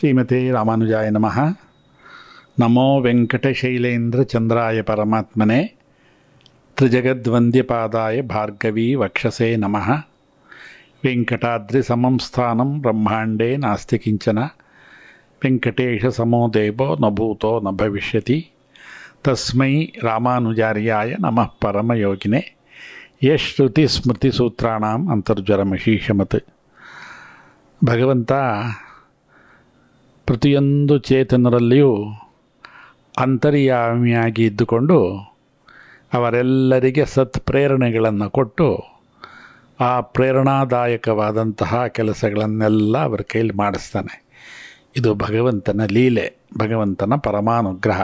ಶ್ರೀಮತಿ ರಾಮಾನುಜಾಯ ನಮಃ ನಮೋ ವೆಂಕಟಶೈಲೇಂದ್ರ ಚಂದ್ರಾಯ ಪರಮಾತ್ಮನೆ ತ್ರಿಜಗದ್ವಂದ್ಯಪಾದಾಯ ಭಾರ್ಗವೀ ವಕ್ಷಸೇ ನಮಃ ವೆಂಕಟಾದ್ರಿ ಸಮಂ ಸ್ಥಾನಂ ಬ್ರಹ್ಮಾಂಡೇ ನಾಸ್ತಿ ಕಿಂಚನ ವೆಂಕಟೇಶ ಸಮೋ ದೇವೋ ನ ಭೂತೋ ನ ಭವಿಷ್ಯತಿ ತಸ್ಮೈ ರಾಮಾನುಜಾರ್ಯಾಯ ನಮಃ ಪರಮಯೋಗಿನೆ ಯಶ್ರುತಿ ಸ್ಮೃತಿ ಸೂತ್ರಾಣಾಂ ಅಂತರ್ಜ್ವರಮಶೀಷಮತ್ ಭಗವಂತ ಪ್ರತಿಯೊಂದು ಚೇತನರಲ್ಲಿಯೂ ಅಂತರ್ಯಾಮಿಯಾಗಿ ಇದ್ದುಕೊಂಡು ಅವರೆಲ್ಲರಿಗೆ ಸತ್ಪ್ರೇರಣೆಗಳನ್ನು ಕೊಟ್ಟು ಆ ಪ್ರೇರಣಾದಾಯಕವಾದಂತಹ ಕೆಲಸಗಳನ್ನೆಲ್ಲ ಅವರ ಕೈಲಿ ಮಾಡಿಸ್ತಾನೆ ಇದು ಭಗವಂತನ ಲೀಲೆ ಭಗವಂತನ ಪರಮಾನುಗ್ರಹ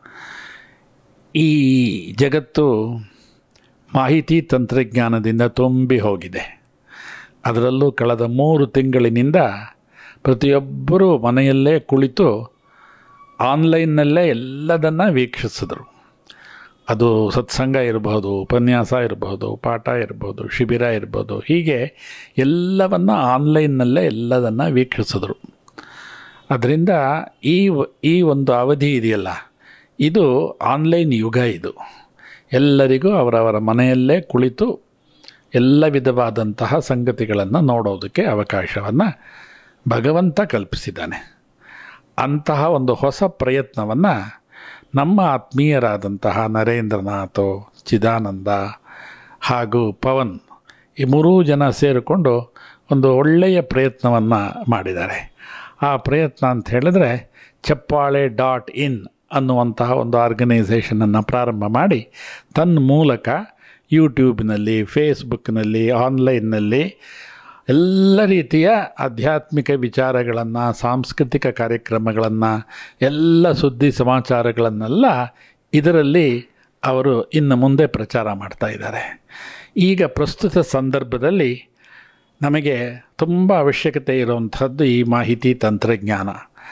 ಈ ಜಗತ್ತು ಮಾಹಿತಿ ತಂತ್ರಜ್ಞಾನದಿಂದ ತುಂಬಿ ಹೋಗಿದೆ ಅದರಲ್ಲೂ ಕಳೆದ ಮೂರು ತಿಂಗಳಿನಿಂದ ಪ್ರತಿಯೊಬ್ಬರೂ ಮನೆಯಲ್ಲೇ ಕುಳಿತು ಆನ್ಲೈನ್ನಲ್ಲೇ ಎಲ್ಲದನ್ನು ವೀಕ್ಷಿಸಿದ್ರು ಅದು ಸತ್ಸಂಗ ಇರಬಹುದು ಉಪನ್ಯಾಸ ಇರಬಹುದು ಪಾಠ ಇರ್ಬೋದು ಶಿಬಿರ ಇರ್ಬೋದು ಹೀಗೆ ಎಲ್ಲವನ್ನು ಆನ್ಲೈನ್ನಲ್ಲೇ ಎಲ್ಲದನ್ನು ವೀಕ್ಷಿಸಿದ್ರು ಅದರಿಂದ ಈ ಈ ಒಂದು ಅವಧಿ ಇದೆಯಲ್ಲ ಇದು ಆನ್ಲೈನ್ ಯುಗ ಇದು ಎಲ್ಲರಿಗೂ ಅವರವರ ಮನೆಯಲ್ಲೇ ಕುಳಿತು ಎಲ್ಲ ವಿಧವಾದಂತಹ ಸಂಗತಿಗಳನ್ನು ನೋಡೋದಕ್ಕೆ ಅವಕಾಶವನ್ನು ಭಗವಂತ ಕಲ್ಪಿಸಿದ್ದಾನೆ ಅಂತಹ ಒಂದು ಹೊಸ ಪ್ರಯತ್ನವನ್ನು ನಮ್ಮ ಆತ್ಮೀಯರಾದಂತಹ ನರೇಂದ್ರನಾಥ್ ಚಿದಾನಂದ ಹಾಗೂ ಪವನ್ ಈ ಮೂರೂ ಜನ ಸೇರಿಕೊಂಡು ಒಂದು ಒಳ್ಳೆಯ ಪ್ರಯತ್ನವನ್ನು ಮಾಡಿದ್ದಾರೆ ಆ ಪ್ರಯತ್ನ ಅಂತ ಹೇಳಿದ್ರೆ ಚಪ್ಪಾಳೆ ಡಾಟ್ ಇನ್ ಅನ್ನುವಂತಹ ಒಂದು ಆರ್ಗನೈಸೇಷನನ್ನು ಪ್ರಾರಂಭ ಮಾಡಿ ತನ್ನ ಮೂಲಕ ಯೂಟ್ಯೂಬ್ನಲ್ಲಿ ಫೇಸ್ಬುಕ್ನಲ್ಲಿ ಆನ್ಲೈನ್ನಲ್ಲಿ ಎಲ್ಲ ರೀತಿಯ ಆಧ್ಯಾತ್ಮಿಕ ವಿಚಾರಗಳನ್ನು ಸಾಂಸ್ಕೃತಿಕ ಕಾರ್ಯಕ್ರಮಗಳನ್ನು ಎಲ್ಲ ಸುದ್ದಿ ಸಮಾಚಾರಗಳನ್ನೆಲ್ಲ ಇದರಲ್ಲಿ ಅವರು ಇನ್ನು ಮುಂದೆ ಪ್ರಚಾರ ಮಾಡ್ತಾ ಇದ್ದಾರೆ ಈಗ ಪ್ರಸ್ತುತ ಸಂದರ್ಭದಲ್ಲಿ ನಮಗೆ ತುಂಬ ಅವಶ್ಯಕತೆ ಇರುವಂಥದ್ದು ಈ ಮಾಹಿತಿ ತಂತ್ರಜ್ಞಾನ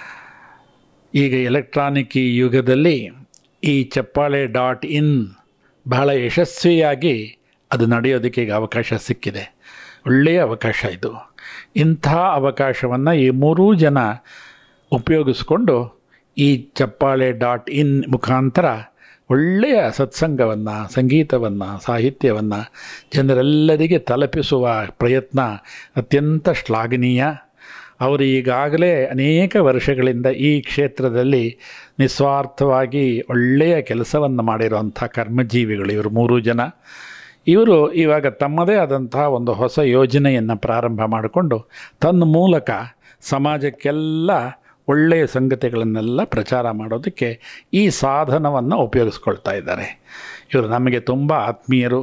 ಈಗ ಎಲೆಕ್ಟ್ರಾನಿಕ್ ಈ ಯುಗದಲ್ಲಿ ಈ ಚಪ್ಪಾಳೆ ಡಾಟ್ ಇನ್ ಬಹಳ ಯಶಸ್ವಿಯಾಗಿ ಅದು ನಡೆಯೋದಕ್ಕೆ ಈಗ ಅವಕಾಶ ಸಿಕ್ಕಿದೆ ಒಳ್ಳೆಯ ಅವಕಾಶ ಇದು ಇಂಥ ಅವಕಾಶವನ್ನು ಈ ಮೂರೂ ಜನ ಉಪಯೋಗಿಸ್ಕೊಂಡು ಈ ಚಪ್ಪಾಳೆ ಡಾಟ್ ಇನ್ ಮುಖಾಂತರ ಒಳ್ಳೆಯ ಸತ್ಸಂಗವನ್ನು ಸಂಗೀತವನ್ನು ಸಾಹಿತ್ಯವನ್ನು ಜನರೆಲ್ಲರಿಗೆ ತಲುಪಿಸುವ ಪ್ರಯತ್ನ ಅತ್ಯಂತ ಶ್ಲಾಘನೀಯ ಅವರು ಈಗಾಗಲೇ ಅನೇಕ ವರ್ಷಗಳಿಂದ ಈ ಕ್ಷೇತ್ರದಲ್ಲಿ ನಿಸ್ವಾರ್ಥವಾಗಿ ಒಳ್ಳೆಯ ಕೆಲಸವನ್ನು ಮಾಡಿರುವಂಥ ಕರ್ಮಜೀವಿಗಳು ಇವರು ಮೂರು ಜನ ಇವರು ಇವಾಗ ತಮ್ಮದೇ ಆದಂತಹ ಒಂದು ಹೊಸ ಯೋಜನೆಯನ್ನು ಪ್ರಾರಂಭ ಮಾಡಿಕೊಂಡು ತನ್ನ ಮೂಲಕ ಸಮಾಜಕ್ಕೆಲ್ಲ ಒಳ್ಳೆಯ ಸಂಗತಿಗಳನ್ನೆಲ್ಲ ಪ್ರಚಾರ ಮಾಡೋದಕ್ಕೆ ಈ ಸಾಧನವನ್ನು ಉಪಯೋಗಿಸ್ಕೊಳ್ತಾ ಇದ್ದಾರೆ ಇವರು ನಮಗೆ ತುಂಬ ಆತ್ಮೀಯರು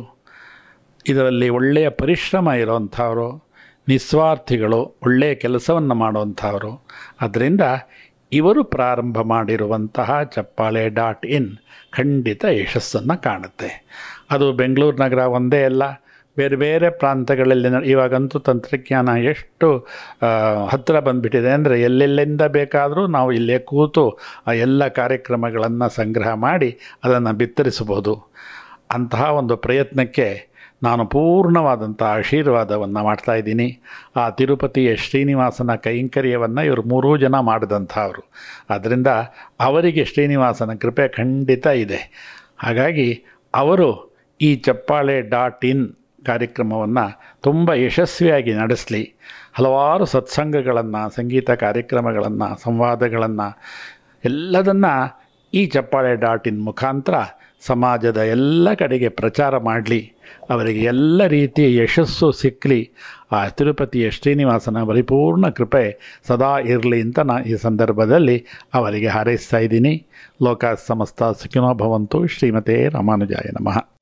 ಇದರಲ್ಲಿ ಒಳ್ಳೆಯ ಪರಿಶ್ರಮ ಇರೋವಂಥವರು ನಿಸ್ವಾರ್ಥಿಗಳು ಒಳ್ಳೆಯ ಕೆಲಸವನ್ನು ಮಾಡುವಂಥವರು ಅದರಿಂದ ಇವರು ಪ್ರಾರಂಭ ಮಾಡಿರುವಂತಹ ಚಪ್ಪಾಳೆ ಡಾಟ್ ಇನ್ ಖಂಡಿತ ಯಶಸ್ಸನ್ನು ಕಾಣುತ್ತೆ ಅದು ಬೆಂಗಳೂರು ನಗರ ಒಂದೇ ಅಲ್ಲ ಬೇರೆ ಬೇರೆ ಪ್ರಾಂತಗಳಲ್ಲಿ ಇವಾಗಂತೂ ತಂತ್ರಜ್ಞಾನ ಎಷ್ಟು ಹತ್ತಿರ ಬಂದುಬಿಟ್ಟಿದೆ ಅಂದರೆ ಎಲ್ಲೆಲ್ಲಿಂದ ಬೇಕಾದರೂ ನಾವು ಇಲ್ಲೇ ಕೂತು ಆ ಎಲ್ಲ ಕಾರ್ಯಕ್ರಮಗಳನ್ನು ಸಂಗ್ರಹ ಮಾಡಿ ಅದನ್ನು ಬಿತ್ತರಿಸಬಹುದು ಅಂತಹ ಒಂದು ಪ್ರಯತ್ನಕ್ಕೆ ನಾನು ಪೂರ್ಣವಾದಂಥ ಆಶೀರ್ವಾದವನ್ನು ಮಾಡ್ತಾಯಿದ್ದೀನಿ ಆ ತಿರುಪತಿಯ ಶ್ರೀನಿವಾಸನ ಕೈಂಕರ್ಯವನ್ನು ಇವರು ಮೂರೂ ಜನ ಮಾಡಿದಂಥವ್ರು ಆದ್ದರಿಂದ ಅವರಿಗೆ ಶ್ರೀನಿವಾಸನ ಕೃಪೆ ಖಂಡಿತ ಇದೆ ಹಾಗಾಗಿ ಅವರು ಈ ಚಪ್ಪಾಳೆ ಡಾಟ್ ಇನ್ ಕಾರ್ಯಕ್ರಮವನ್ನು ತುಂಬ ಯಶಸ್ವಿಯಾಗಿ ನಡೆಸಲಿ ಹಲವಾರು ಸತ್ಸಂಗಗಳನ್ನು ಸಂಗೀತ ಕಾರ್ಯಕ್ರಮಗಳನ್ನು ಸಂವಾದಗಳನ್ನು ಎಲ್ಲದನ್ನು ಈ ಚಪ್ಪಾಳೆ ಡಾಟ್ ಇನ್ ಮುಖಾಂತರ ಸಮಾಜದ ಎಲ್ಲ ಕಡೆಗೆ ಪ್ರಚಾರ ಮಾಡಲಿ ಅವರಿಗೆ ಎಲ್ಲ ರೀತಿಯ ಯಶಸ್ಸು ಸಿಕ್ಕಲಿ ಆ ತಿರುಪತಿಯ ಶ್ರೀನಿವಾಸನ ಪರಿಪೂರ್ಣ ಕೃಪೆ ಸದಾ ಇರಲಿ ಅಂತ ನಾನು ಈ ಸಂದರ್ಭದಲ್ಲಿ ಅವರಿಗೆ ಹಾರೈಸ್ತಾ ಇದ್ದೀನಿ ಲೋಕ ಸಮಸ್ತ ಸುಖಿನೋ ಭವಂತು ಶ್ರೀಮತೆ ರಾಮಾನುಜಾಯ ನಮಃ